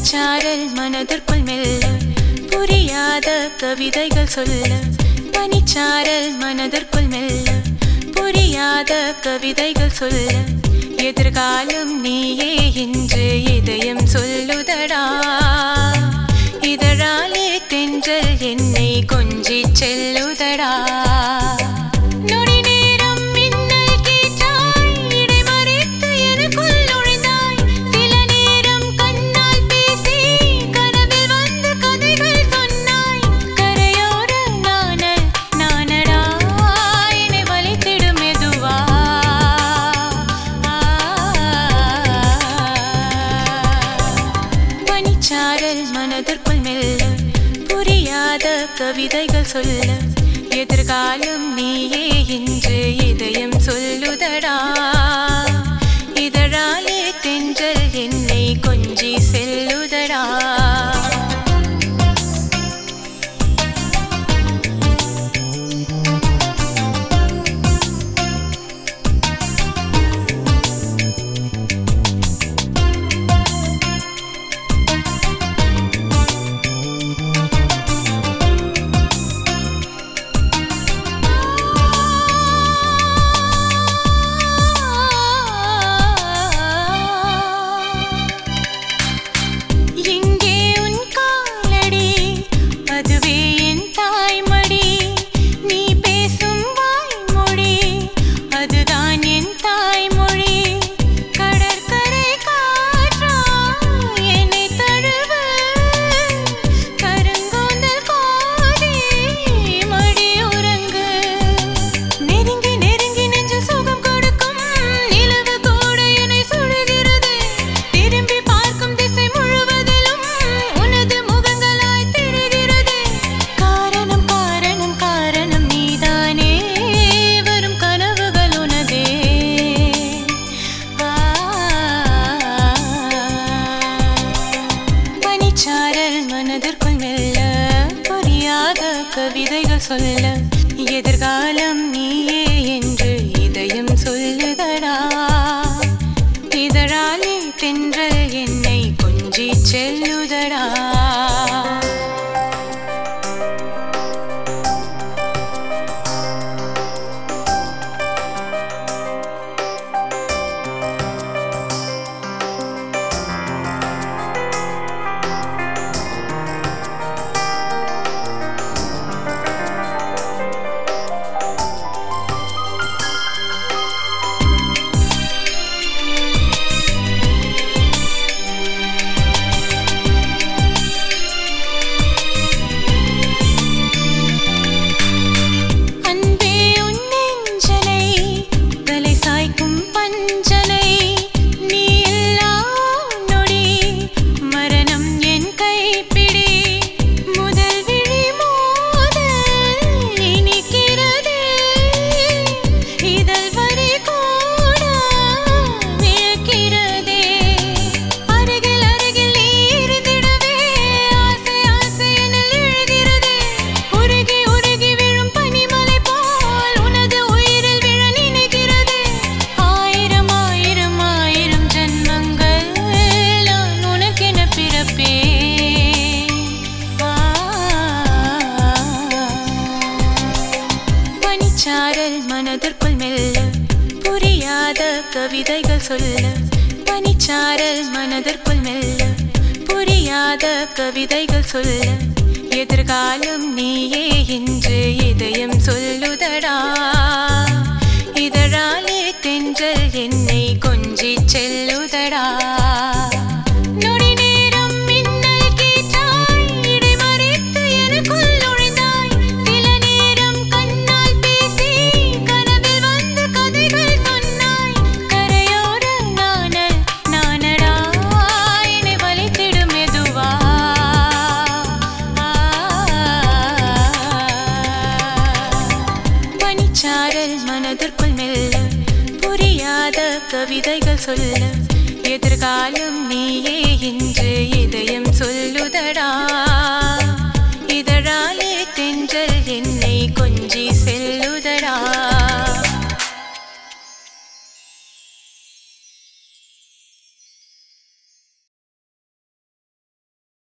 பனிச்சாரல் மனதிற்குள் மெல்ல புரியாத கவிதைகள் சொல்ல பனிச்சாரல் மனதிற்குள் மெல்ல புரியாத கவிதைகள் சொல்ல எதிர்காலம் நீயே என்று இதயம் சொல்லுதடா இதழாலே தென்றல் என்னை கொஞ்சி செல்லுதடா நொடி நேரம் மின்னல் கேட்டாய் இடைமறித்து எனக்குள் நுழைந்தாய் சில நேரம் கண்ணால் பேசி கனவில் வந்து கதைகள் சொன்னாய் கரையோர நாணல் நானடா என்னை வலித்திடும் மெதுவா பனிச்சாரல் மனதிற்குள் மெல்ல புரியாத கவிதைகள் சொல்ல எதிர்காலம் நீயே என்று இதயம் சொல்லுதடா இதழாலே தென்றல் என்னை கொஞ்சி செல்லுதடா எங்கே உன் காலடி அதுவே என் தாய்மடி நீ பேசும் வாய்மொழி அதுதான் என் தாய்மொழி கடற்கரை காற்றா என்னை தழுவ கருங்கோந்தல் கோதி மடி உறங்கு நெருங்கி நெருங்கி நெஞ்சு சுகம் கொடுக்கும் நிலவு கூட என்னை சுடுகிறது திரும்பி பார்க்கும் திசை முழுவதிலும் உனது முகங்களாய் தெரிகிறது காரணம் காரணம் காரணம் நீதானே வரும் கனவுகள் உனதே ஆ பனிச்சாரல் மனதிற்குள் மெல்ல புரியாத கவிதைகள் சொல்ல எதிர்காலம் நீயே என்று இதயம் சொல்லுதடா இதழாலே தென்றல் என்னை கொஞ்சி செல்லுதடா அன்பே உன் நெஞ்சனை தலை சாய்க்கும் பஞ்சனை நீ இல்லா நொடி மரணம் என் கைப்பிடி முதல் விழி மோதல் இனிக்கிறதே இதழ் வரை கூட விழுக்கிறதே அருகில் அருகில் நீ இருந்திடவே ஆசை ஆசை எனில் எழுகிறதே உருகி உருகி விழும் பனிமலை போல் உனது உயிரில் விழ நினைக்கிறதே ஆயிரம் ஆயிரம் ஆயிரம் ஜன்மங்கள் நான் உனக்கென பிறப்பேன் பனிச்சாரல் மனதிற்குள் மெல்ல புரியாத கவிதைகள் சொல்ல பனிச்சாரல் மனதிற்குள் மெல்ல புரியாத கவிதைகள் சொல்ல எதிர்காலம் நீயே என்று இதயம் சொல்லுதடா இதழாலே தென்றல் என்னை கொஞ்சி செல்லுதடா நொடி நேரம் மின்னல் கேட்டாய் இடைமறித்து எனக்குள் நுழைந்தாய் சில நேரம் கண்ணால் பேசி கனவில் வந்து கதைகள் சொன்னாய் கரையோர நாணல் நானடா என்னை வலித்திடும் மெதுவா பனிச்சாரல் மனதிற்குள் மெல்ல புரியாத கவிதைகள் சொல்ல எதிர்காலம் நீயே என்று